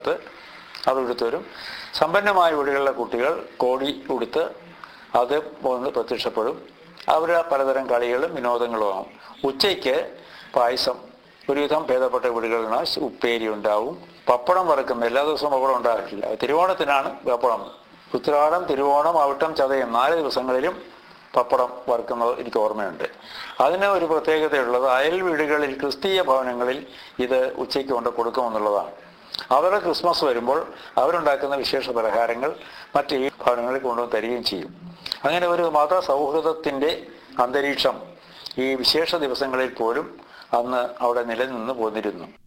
അത് ഉടുത്ത് വരും സമ്പന്നമായ വീടുകളിലെ കുട്ടികൾ കോടി ഉടുത്ത് അത് വന്ന് പ്രത്യക്ഷപ്പെടും അവരുടെ പലതരം കളികളും വിനോദങ്ങളും ആവും ഉച്ചയ്ക്ക് പായസം ഒരുവിധം ഭേദപ്പെട്ട വീടുകളിൽ ഉപ്പേരി ഉണ്ടാവും പപ്പടം വറുക്കും എല്ലാ ദിവസവും പപ്പടം ഉണ്ടാകില്ല തിരുവോണത്തിനാണ് പപ്പടം ഉത്രാടം തിരുവോണം അവിട്ടം ചതയം നാല് ദിവസങ്ങളിലും പപ്പടം വറുക്കുന്നത് എനിക്ക് ഓർമ്മയുണ്ട് അതിന് ഒരു പ്രത്യേകതയുള്ളത് അയൽ വീടുകളിൽ ക്രിസ്തീയ ഭവനങ്ങളിൽ ഇത് ഉച്ചയ്ക്ക് കൊണ്ട് കൊടുക്കുമെന്നുള്ളതാണ് അവരുടെ ക്രിസ്മസ് വരുമ്പോൾ അവരുണ്ടാക്കുന്ന വിശേഷ പലഹാരങ്ങൾ മറ്റ് ഈ ഭവനങ്ങളിൽ കൊണ്ടുവന്ന് തരികയും ചെയ്യും അങ്ങനെ ഒരു മത സൗഹൃദത്തിൻ്റെ അന്തരീക്ഷം ഈ വിശേഷ ദിവസങ്ങളിൽ പോലും അന്ന് അവിടെ നിലനിന്ന് പോന്നിരുന്നു